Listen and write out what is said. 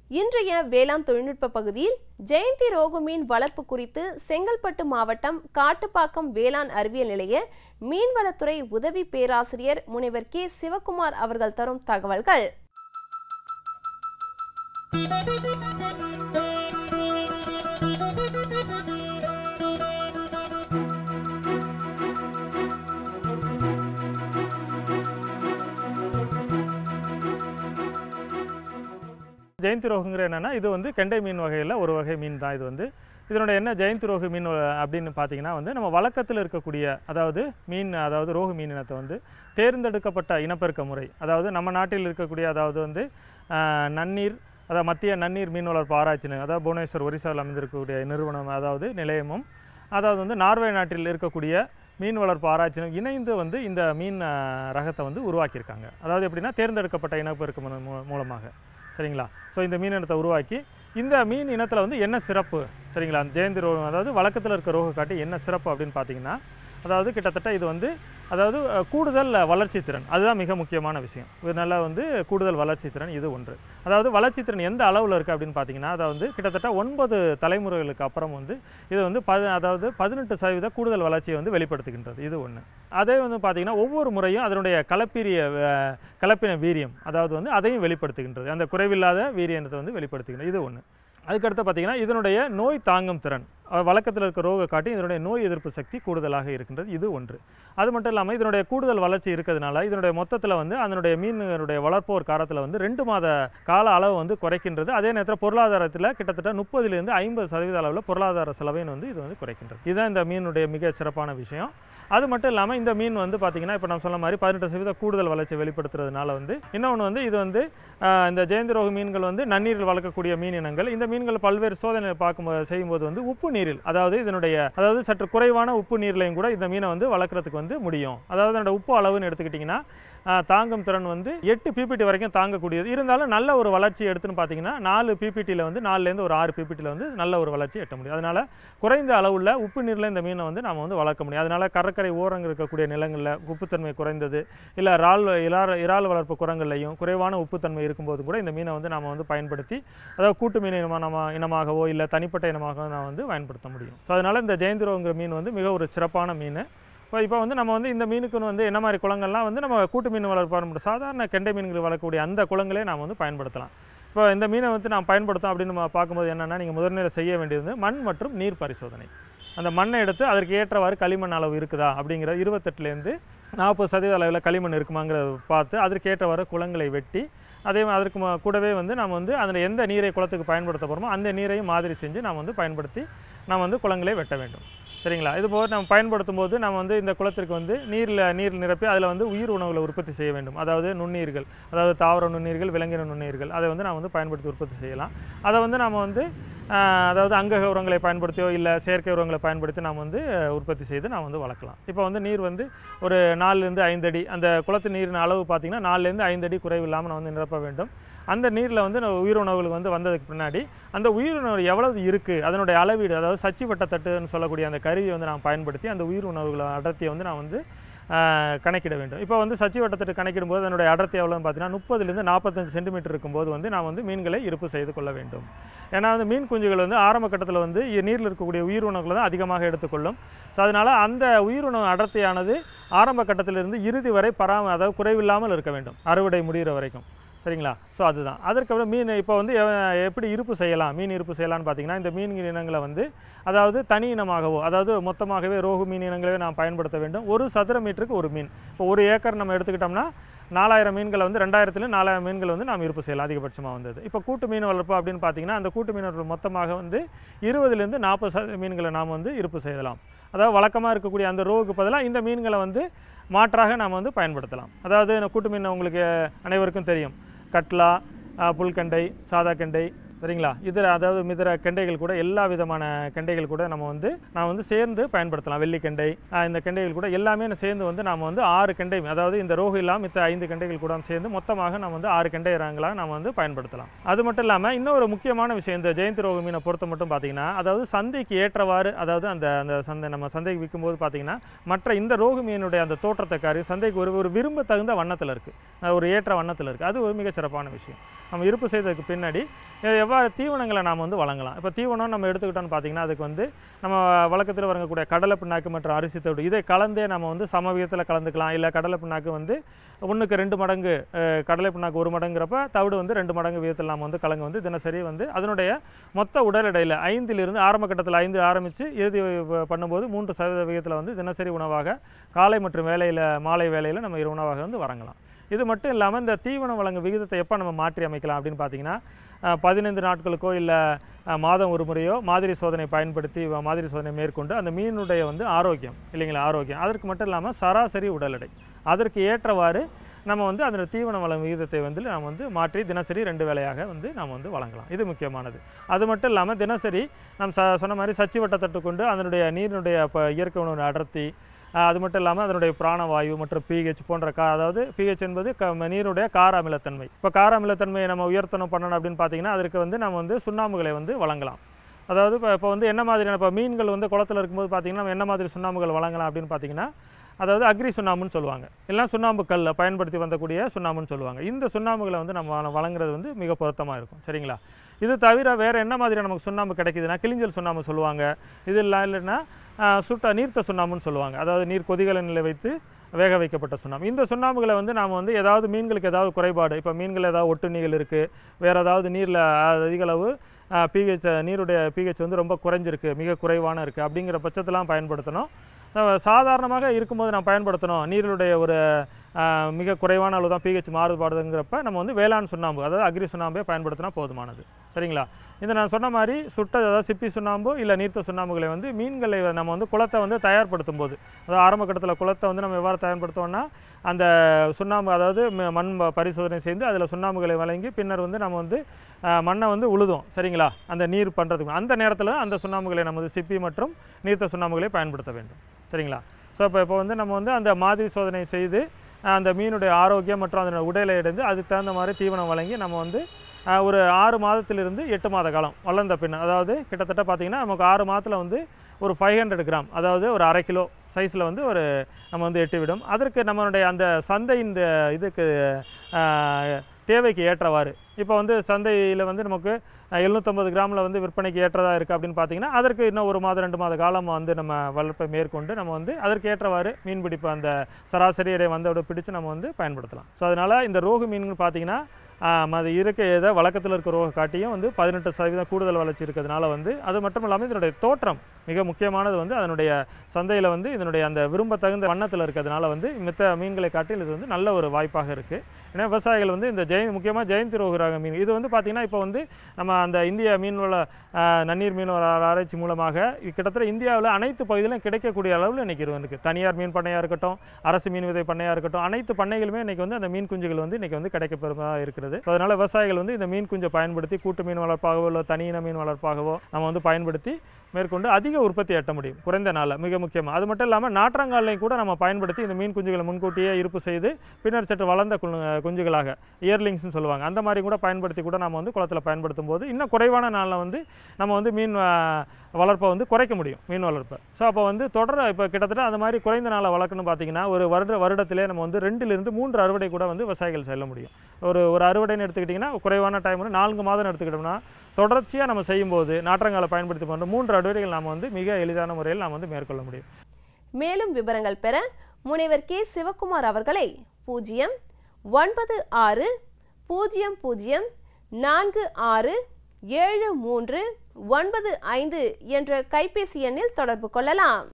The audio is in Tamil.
இன்றைய வேளாண் தொழில்நுட்ப பகுதியில் ஜெயந்தி ரோகு மீன் வளர்ப்பு குறித்து செங்கல்பட்டு மாவட்டம் காட்டுப்பாக்கம் வேளாண் அறிவியல் நிலைய மீன்வளத்துறை உதவி பேராசிரியர் முனைவர் கே சிவகுமார் அவர்கள் தரும் தகவல்கள் ஜெயந்தி ரோகுங்கிற என்னன்னா இது வந்து கெண்டை மீன் வகையில் ஒரு வகை மீன் தான் இது வந்து இதனுடைய என்ன ஜெயந்தி ரோகு மீன் வ- அப்படின்னு பார்த்தீங்கன்னா வந்து நம்ம வழக்கத்தில் இருக்கக்கூடிய அதாவது மீன் அதாவது ரோகு மீன் இனத்தை வந்து தேர்ந்தெடுக்கப்பட்ட இனப்பெருக்க முறை அதாவது நம்ம நாட்டில் இருக்கக்கூடிய அதாவது வந்து ஆஹ், நன்னீர் அதாவது மத்திய நன்னீர் மீன் வளர்ப்பு ஆராய்ச்சி நிலையம், அதாவது புவனேஸ்வர் ஒரிசாவில் அமைந்திருக்கக்கூடிய நிறுவனம் அதாவது நிலையமும் அதாவது வந்து நார்வே நாட்டில் இருக்கக்கூடிய மீன் வளர்ப்பு ஆராய்ச்சி நிலையம் இணைந்து வந்து இந்த மீன் ஆஹ், ரகத்தை வந்து உருவாக்கியிருக்காங்க அதாவது எப்படின்னா தேர்ந்தெடுக்கப்பட்ட இனப்பெருக்க முறை மூ- மூலமாக சரிங்களா ஸோ இந்த மீன் இனத்தை உருவாக்கி இந்த மீன் இனத்தில் வந்து என்ன சிறப்பு சரிங்களா அந்த ஜெயந்தி ரோகம் அதாவது வழக்கத்தில் இருக்க ரோக காட்டி என்ன சிறப்பு அப்படின்னு பார்த்தீங்கன்னா அதாவது கிட்டத்தட்ட இது வந்து அதாவது அஹ், கூடுதல் வளர்ச்சி திறன் அதுதான் மிக முக்கியமான விஷயம் இது நல்லா வந்து கூடுதல் வளர்ச்சி திறன் இது ஒன்று அதாவது வளர்ச்சி திறன் எந்த அளவில் இருக்குது அப்படின்னு பார்த்தீங்கன்னா அதாவது கிட்டத்தட்ட ஒன்பது தலைமுறைகளுக்கு அப்புறம் வந்து இது வந்து பது அதாவது பதினெட்டு சதவீத கூடுதல் வளர்ச்சியை வந்து வெளிப்படுத்துகின்றது இது ஒன்று அதே வந்து பார்த்தீங்கன்னா ஒவ்வொரு முறையும் அதனுடைய கலப்பீரிய அஹ், கலப்பின வீரியம் அதாவது வந்து அதையும் வெளிப்படுத்துகின்றது அந்த குறைவில்லாத வீரியத்தை வந்து வெளிப்படுத்துகின்றது இது ஒன்று அதுக்கடுத்து பார்த்தீங்கன்னா இதனுடைய நோய் தாங்கும் திறன் அஹ், வழக்கத்தில் இருக்க ரோக காட்டி இதனுடைய நோய் எதிர்ப்பு சக்தி கூடுதலாக இருக்கின்றது இது ஒன்று அது மட்டும் இல்லாமல் இதனுடைய கூடுதல் வளர்ச்சி இருக்கிறதுனால இதனுடைய மொத்தத்தில் வந்து அதனுடைய மீனுடைய வளர்ப்போர் காலத்தில் வந்து ரெண்டு மாத கால அளவு வந்து குறைக்கின்றது அதே நேரத்தில் பொருளாதாரத்தில் கிட்டத்தட்ட முப்பதுலேருந்து ஐம்பது சதவீத அளவில் பொருளாதார செலவையும் வந்து இது வந்து குறைக்கின்றது இதுதான் இந்த மீனுடைய மிக சிறப்பான விஷயம் அது மட்டும் இல்லாமல் இந்த மீன் வந்து பார்த்தீங்கன்னா இப்போ நம்ம சொன்ன மாதிரி பதினெட்டு சதவீத கூடுதல் வளர்ச்சி வெளிப்படுத்துறதுனால வந்து இன்னொன்று வந்து இது வந்து ஆஹ், இந்த ஜெயந்தி ரோகு மீன்கள் வந்து நன்னீரில் வளர்க்கக்கூடிய மீன் இனங்கள் இந்த மீன்கள் பல்வேறு சோதனை பார்க்கும்போது செய்யும்போது வந்து உப்பு நீரில் அதாவது இதனுடைய அதாவது சற்று குறைவான உப்பு நீர்லையும் கூட இந்த மீனை வந்து வளர்க்குறதுக்கு வந்து முடியும் அதாவது அதோட உப்பு அளவுன்னு எடுத்துக்கிட்டிங்கன்னா ஆஹ், தாங்கும் திறன் வந்து எட்டு பிபிடி வரைக்கும் தாங்கக்கூடியது இருந்தாலும் நல்ல ஒரு வளர்ச்சி எடுத்துன்னு பார்த்தீங்கன்னா நாலு பிபிடியில் வந்து நாலுலேருந்து ஒரு ஆறு பிபிடியில் வந்து நல்ல ஒரு வளர்ச்சி எட்ட முடியும் அதனால குறைந்த அளவுள்ள உப்பு நீரில் இந்த மீனை வந்து நம்ம வந்து வளர்க்க முடியும் அதனால கடற்கரை ஓரங்கள் இருக்கக்கூடிய நிலங்களில் உப்புத்தன்மை குறைந்தது இல்லை இறால் இறால் இறால் வளர்ப்பு குரங்கள்லையும் குறைவான உப்புத்தன்மை இருக்கும்போது கூட இந்த மீனை வந்து நம்ம வந்து பயன்படுத்தி அதாவது கூட்டு மீன் இனமா நம்ம இனமாகவோ இல்லை தனிப்பட்ட இனமாகவோ நான் வந்து பயன்படுத்த முடியும் ஸோ அதனால இந்த ஜெயந்திரோங்கிற மீன் வந்து மிக ஒரு சிறப்பான மீன் இப்போ இப்போ வந்து நம்ம வந்து இந்த மீனுக்குன்னு வந்து என்ன மாதிரி குளங்கள்லாம் வந்து நம்ம கூட்டு மீன் வளர்ப்பு சாதாரண கெண்டை மீன்கள் வளர்க்கக்கூடிய அந்த குளங்களே நாம் வந்து பயன்படுத்தலாம் இப்போ இந்த மீனை வந்து நாம் பயன்படுத்தோம் அப்படின்னு நம்ம பார்க்கும்போது என்னென்னா நீங்கள் முதல்நிலை செய்ய வேண்டியது மண் மற்றும் நீர் பரிசோதனை அந்த மண்ணை எடுத்து அதற்கு ஏற்றவாறு களிமண் அளவு இருக்குதா அப்படிங்கிற இருபத்தெட்டுலேருந்து நாற்பது சதவீத அளவில் களிமண் இருக்குமாங்கிறத பார்த்து அதற்கு ஏற்றவாறு குளங்களை வெட்டி அதே மா- அதற்கு ம- கூடவே வந்து நம்ம வந்து அதில் எந்த நீரை குளத்துக்கு பயன்படுத்த போகிறோமோ அந்த நீரையும் மாதிரி செஞ்சு நாம் வந்து பயன்படுத்தி நாம் வந்து குளங்களை வெட்ட வேண்டும் சரிங்களா இது போக நம்ம பயன்படுத்தும் போது நம்ம வந்து இந்த குளத்திற்கு வந்து நீரில் நீர் நிரப்பி அதில் வந்து உயிர் உணவுகளை உற்பத்தி செய்ய வேண்டும் அதாவது நுண்ணுயிர்கள் அதாவது தாவர நுண்ணுயிர்கள் விலங்கின நுண்ணுயிர்கள் அதை வந்து நாம் வந்து பயன்படுத்தி உற்பத்தி செய்யலாம் அதை வந்து நம்ம வந்து ஆஹ், அதாவது அங்கக உரங்களை பயன்படுத்தியோ இல்லை செயற்கை உரங்களை பயன்படுத்தி நாம் வந்து அஹ், உற்பத்தி செய்து நாம் வந்து வளர்க்கலாம் இப்போ வந்து நீர் வந்து ஒரு நாலுலேருந்து ஐந்து அடி அந்த குளத்து நீரின் அளவு பார்த்திங்கன்னா நாலுலேருந்து ஐந்து அடி குறைவு இல்லாமல் நம்ம வந்து நிரப்ப வேண்டும் அந்த நீரில் வந்து நம்ம உயிரினவுகள் வந்து வந்ததுக்கு பின்னாடி அந்த உயிரினவு எவ்வளவு இருக்குது அதனுடைய அளவீடு அதாவது சச்சி வட்டத்தட்டுன்னு சொல்லக்கூடிய அந்த கருவியை வந்து நாம் பயன்படுத்தி அந்த உயிர் உணவுகளை அடர்த்தியை வந்து நான் வந்து ஆஹ், கணக்கிட வேண்டும் இப்போ வந்து சச்சி வட்டத்தட்டு கணக்கிடும்போது அதனுடைய அடர்த்தி எவ்வளோன்னு பார்த்தீங்கன்னா முப்பதுலேருந்து நாற்பத்தஞ்சு சென்டிமீட்டர் இருக்கும்போது வந்து நான் வந்து மீன்களை இருப்பு செய்து கொள்ள வேண்டும் ஏன்னா வந்து மீன் குஞ்சுகள் வந்து ஆரம்ப கட்டத்தில் வந்து இ- நீரில் இருக்கக்கூடிய உயிர் உணவுகளை தான் அதிகமாக எடுத்துக்கொள்ளும் ஸோ அதனால் அந்த உயிரினவு அடர்த்தியானது ஆரம்ப கட்டத்திலிருந்து இறுதி வரை பராம அதாவது குறைவில்லாமல் இருக்க வேண்டும் அறுவடை முடிகிற வரைக்கும் சரிங்களா ஸோ அதுதான் அதற்கப்புறம் மீன் இப்போ வந்து எவ- எப்படி இருப்பு செய்யலாம் மீன் இருப்பு செய்யலாம்னு பார்த்தீங்கன்னா இந்த மீன் இனங்களை வந்து அதாவது தனி இனமாகவோ அதாவது மொத்தமாகவே ரோகு மீன் இனங்களவே நாம் பயன்படுத்த வேண்டும் ஒரு சதுர மீட்டருக்கு ஒரு மீன் இப்போ ஒரு ஏக்கர் நம்ம எடுத்துக்கிட்டோம்னா நாலாயிரம் மீன்களை வந்து ரெண்டாயிரத்துல நாலாயிரம் மீன்கள் வந்து நாம் இருப்பு செய்யலாம் அதிகபட்சமாக வந்தது இப்போ கூட்டு மீன் வளர்ப்பு அப்படின்னு பார்த்தீங்கன்னா அந்த கூட்டு மீனவர்கள் மொத்தமாக வந்து இருபதுலேருந்து நாற்பது சதவீத மீன்களை நாம் வந்து இருப்பு செய்யலாம் அதாவது வழக்கமாக இருக்கக்கூடிய அந்த ரோவுக்கு பதிலாக இந்த மீன்களை வந்து மாற்றாக நாம் வந்து பயன்படுத்தலாம் அதாவது இந்த கூட்டு மீன் உங்களுக்கு அனைவருக்கும் தெரியும் கட்லா ஆ, புல்கண்டை சாதா கெண்டை சரிங்களா இதர அதாவது மிதர கெண்டைகள் கூட எல்லா விதமான கெண்டைகள் கூட நம்ம வந்து நான் வந்து சேர்ந்து பயன்படுத்தலாம் வெள்ளி கெண்டை ஆஹ் இந்த கெண்டைகள் கூட எல்லாமே சேர்ந்து வந்து நாம் வந்து ஆறு கெண்டை அதாவது இந்த ரோகு இல்லாமல் மித்த ஐந்து கெண்டைகள் கூட சேர்ந்து மொத்தமாக நம்ம வந்து ஆறு கெண்டை ரகங்களாக நம்ம வந்து பயன்படுத்தலாம் அது மட்டும் இல்லாமல் இன்னொரு முக்கியமான விஷயம் இந்த ஜெயந்தி ரோகு மீனை பொறுத்த மட்டும் பார்த்தீங்கன்னா அதாவது சந்தைக்கு ஏற்றவாறு அதாவது அந்த அந்த சந்தை நம்ம சந்தைக்கு விற்கும்போது பார்த்தீங்கன்னா மற்ற இந்த ரோகு மீனுடைய அந்த தோற்றத்தை காரி சந்தைக்கு ஒரு ஒரு விரும்ப தகுந்த வண்ணத்தில் இருக்குது ஒரு ஏற்ற வண்ணத்தில் இருக்குது அது ஒரு மிகச் சிறப்பான விஷயம் நம்ம இருப்பு செய்ததுக்கு பின்னாடி எ- எவ்வாறு தீவனங்களை நாம் வந்து வழங்கலாம் இப்போ தீவனம் நம்ம எடுத்துக்கிட்டோம்னு பார்த்தீங்கன்னா அதுக்கு வந்து நம்ம வழக்கத்தில் வழங்கக்கூடிய கடலை பிண்ணாக்கு மற்றும் அரிசி தவிடு இதை கலந்தே நம்ம வந்து சமவியத்தில் கலந்துக்கலாம் இல்லை கடலை பிண்ணாக்கு வந்து ஒன்றுக்கு ரெண்டு மடங்கு அஹ், கடலை பிண்ணாக்கு ஒரு மடங்குறப்ப தவிடு வந்து ரெண்டு மடங்கு விதத்தில் நம்ம வந்து கலங்க வந்து தினசரி வந்து அதனுடைய மொத்த உடல் எடையில் ஐந்திலிருந்து ஆரம்ப கட்டத்தில் ஐந்து ஆரம்பித்து இறுதி வ- பண்ணும்போது மூன்று சதவீத விகிதத்தில் வந்து தினசரி உணவாக காலை மற்றும் வேலையில் மாலை வேலையில் நம்ம இரு உணவாக வந்து வழங்கலாம் இது மட்டும் இல்லாமல் இந்த தீவனம் வழங்கும் விகிதத்தை எப்போ நம்ம மாற்றி அமைக்கலாம் அப்படின்னு பார்த்தீங்கன்னா அஹ், பதினைந்து நாட்களுக்கோ இல்லை மாதம் ஒரு முறையோ மாதிரி சோதனை பயன்படுத்தி வ- மாதிரி சோதனை மேற்கொண்டு அந்த மீனுடைய வந்து ஆரோக்கியம் இல்லைங்களா ஆரோக்கியம் அதற்கு மட்டும் இல்லாமல் சராசரி உடல் எடை அதற்கு ஏற்றவாறு நம்ம வந்து அதோட தீவன வளம் விகிதத்தை வந்து நாம் வந்து மாற்றி தினசரி ரெண்டு வேளையாக வந்து நாம் வந்து வழங்கலாம் இது முக்கியமானது அது மட்டும் இல்லாமல் தினசரி நாம் ச சொன்ன மாதிரி சச்சி வட்டத்தட்டு கொண்டு அதனுடைய நீரினுடைய இப்போ இயற்கை உணவு அடர்த்தி ஆஹ் அது மட்டும் இல்லாமல் அதனுடைய பிராணவாயு மற்றும் பிஹெச் போன்ற கா அதாவது பிஹெச் என்பது க நீருடைய கார அமிலத்தன்மை இப்போ கார அமிலத்தன்மையை நம்ம உயர்த்தணும் பண்ணணும் அப்படின்னு பார்த்தீங்கன்னா அதற்கு வந்து நம்ம வந்து சுண்ணாம்புகளை வந்து வழங்கலாம் அதாவது இப்போ இப்போ வந்து என்ன மாதிரியான இப்போ மீன்கள் வந்து குளத்துல இருக்கும்போது பார்த்தீங்கன்னா நம்ம என்ன மாதிரி சுண்ணாம்புகள் வழங்கலாம் அப்படின்னு பார்த்தீங்கன்னா அதாவது அக்ரி சுண்ணாம்புன்னு சொல்லுவாங்க எல்லாம் சுண்ணாம்பு கல்லை பயன்படுத்தி வந்தக்கூடிய சுண்ணாம்புன்னு சொல்லுவாங்க இந்த சுண்ணாம்புகளை வந்து நம்ம வ- வழங்குறது வந்து மிக பொருத்தமாக இருக்கும் சரிங்களா இது தவிர வேறு என்ன மாதிரி நமக்கு சுண்ணாம்பு கிடைக்குதுன்னா கிளிஞ்சல் சுண்ணாம்பு சொல்லுவாங்க இது இல்லை இல்லைன்னா ஆஹ், சுட்ட நீர்த்த சுண்ணாம்புன்னு சொல்லுவாங்க அதாவது நீர் கொதிகல நிலை வைத்து வேக வைக்கப்பட்ட சுண்ணாம்பு இந்த சுண்ணாம்புகளை வந்து நாம் வந்து ஏதாவது மீன்களுக்கு ஏதாவது குறைபாடு இப்போ மீன்கள் ஏதாவது ஒட்டுண்ணிகள் இருக்குது வேறு ஏதாவது நீரில் அதிக அளவு பிஹெச் நீருடைய பிஹெச் வந்து ரொம்ப குறைஞ்சிருக்கு மிக குறைவான இருக்குது அப்படிங்கிற பட்சத்தெலாம் பயன்படுத்தணும் அஹ் சாதாரணமாக இருக்கும்போது நான் பயன்படுத்தணும் நீரினுடைய ஒரு ஆஹ், மிக குறைவான அளவு தான் பிஹெச் மாறுபாடுங்கிறப்ப நம்ம வந்து வேளாண் சுண்ணாம்பு அதாவது அக்ரி சுண்ணாம்பே பயன்படுத்தினா போதுமானது சரிங்களா இந்த நான் சொன்ன மாதிரி சுட்ட அதாவது சிப்பி சுண்ணாம்பு இல்லை நீர்த்த சுண்ணாம்புகளை வந்து மீன்களை நம்ம வந்து குளத்தை வந்து தயார்படுத்தும் போது அதாவது ஆரம்ப கட்டத்தில் குளத்தை வந்து நம்ம எவ்வாறு தயார்படுத்தோம்னா அந்த சுண்ணாம்பு அதாவது ம- மண் ப- பரிசோதனை செய்து அதில் சுண்ணாம்புகளை வழங்கி பின்னர் வந்து நம்ம வந்து ஆஹ், மண்ணை வந்து உழுதும் சரிங்களா அந்த நீர் பண்ணுறதுக்கு அந்த நேரத்தில் அந்த சுண்ணாம்புகளை நம்ம வந்து சிப்பி மற்றும் நீர்த்த சுண்ணாம்புகளை பயன்படுத்த வேண்டும் சரிங்களா ஸோ இப்போ இப்போ வந்து நம்ம வந்து அந்த மாதிரி சோதனை செய்து ஆஹ், அந்த மீனுடைய ஆரோக்கியம் மற்றும் அதனுடைய உடலை எடுத்து அதுக்கு தகுந்த மாதிரி தீவனம் வழங்கி நம்ம வந்து ஆஹ், ஒரு ஆறு மாதத்திலிருந்து எட்டு மாத காலம் வளர்ந்த பின் அதாவது கிட்டத்தட்ட பார்த்தீங்கன்னா நமக்கு ஆறு மாதத்தில் வந்து ஒரு ஃபைவ் ஹண்ட்ரட் கிராம் அதாவது ஒரு அரை கிலோ சைஸில் வந்து ஒரு நம்ம வந்து எட்டிவிடும் அதற்கு நம்மளுடைய அந்த சந்தையின் இந்த இதுக்கு ஆஹ், தேவைக்கு ஏற்றவாறு இப்போ வந்து சந்தையில் வந்து நமக்கு எழுநூற்றம்பது கிராமில் வந்து விற்பனைக்கு ஏற்றதாக இருக்குது அப்படின்னு பார்த்தீங்கன்னா அதற்கு இன்னும் ஒரு மாதம் ரெண்டு மாத காலம் வந்து நம்ம வளர்ப்பை மேற்கொண்டு நம்ம வந்து அதற்கு ஏற்றவாறு மீன் பிடிப்பு அந்த சராசரி இடையை வந்தோட பிடிச்சு நம்ம வந்து பயன்படுத்தலாம் ஸோ அதனால் இந்த ரோகு மீன்கள் பார்த்தீங்கன்னா ஆம், அது இருக்க ஏதோ வழக்கத்தில் இருக்க ரோக காட்டியும் வந்து பதினெட்டு சதவீதம் கூடுதல் வளர்ச்சி இருக்கிறதுனால வந்து அது மட்டும் இல்லாமல் இதனுடைய தோற்றம் மிக முக்கியமானது வந்து அதனுடைய சந்தையில் வந்து இதனுடைய அந்த விரும்பத்தகுந்த வண்ணத்தில் இருக்கிறதுனால வந்து மித்த மீன்களை காட்டில் இது வந்து நல்ல ஒரு வாய்ப்பாக இருக்குது ஏன்னா விவசாயிகள் வந்து இந்த ஜெய முக்கியமாக ஜெயந்தி ரோகு ரக மீன் இது வந்து பார்த்திங்கன்னா இப்போ வந்து நம்ம அந்த இந்திய மீன்வள ஆஹ், நன்னீர் மீன்வள ஆராய்ச்சி மூலமாக இது கிட்டத்தட்ட இந்தியாவில் அனைத்து பகுதியிலும் கிடைக்கக்கூடிய அளவில் இன்றைக்கி இருக்குது தனியார் மீன் பண்ணையாக இருக்கட்டும் அரசு மீன் விதை பண்ணையாக இருக்கட்டும் அனைத்து பண்ணைகளுமே இன்றைக்கி வந்து அந்த மீன் குஞ்சுகள் வந்து இன்றைக்கி வந்து கிடைக்கப்பெறுவதாக இருக்கிறது So, அதனால விவசாயிகள் வந்து இந்த மீன் குஞ்சை பயன்படுத்தி கூட்டு மீன் வளர்ப்பாகவோ இல்லை தனி இன மீன் வளர்ப்பாகவோ நம்ம வந்து பயன்படுத்தி மேற்கொண்டு அதிக உற்பத்தி எட்ட முடியும் குறைந்த நாளில் மிக முக்கியமாக அது மட்டும் இல்லாமல் நாற்றங்காலையும் கூட நம்ம பயன்படுத்தி இந்த மீன் குஞ்சுகளை முன்கூட்டியே இருப்பு செய்து பின்னர் சற்று வளர்ந்த கு- குஞ்சுகளாக இயர்லிங்ஸ்னு சொல்லுவாங்க அந்த மாதிரி கூட பயன்படுத்தி கூட நம்ம வந்து குளத்தில் பயன்படுத்தும் போது இன்னும் குறைவான நாளில் வந்து நம்ம வந்து மீன் ஆ, வளர்ப்பை வந்து குறைக்க முடியும் மீன் வளர்ப்பை ஸோ அப்போ வந்து தொடர இப்போ கிட்டத்தட்ட அந்த மாதிரி குறைந்த நாளை வளர்க்கணும்னு பார்த்தீங்கன்னா ஒரு வருட வருடத்திலே நம்ம வந்து ரெண்டிலிருந்து மூன்று அறுவடை கூட வந்து விவசாயிகள் செல்ல முடியும் ஒரு ஒரு அறுவடைன்னு எடுத்துக்கிட்டிங்கன்னா குறைவான டைம் வந்து நான்கு மாதம் எடுத்துக்கிட்டோம்னா தொடர்ச்சியாக நம்ம செய்யும்போது நாற்றங்காலை பயன்படுத்தி பண்ணுற மூன்று அறுவடைகள் நாம் வந்து மிக எளிதான முறையில் நாம் வந்து மேற்கொள்ள முடியும் மேலும் விவரங்கள் பெற முனைவர் கே சிவக்குமார் அவர்களை பூஜ்ஜியம் ஒன்பது ஆறு பூஜ்ஜியம் பூஜ்ஜியம் நான்கு ஆறு ஏழு மூன்று ஒன்பது ஐந்து என்ற கைபேசி எண்ணில் தொடர்பு கொள்ளலாம்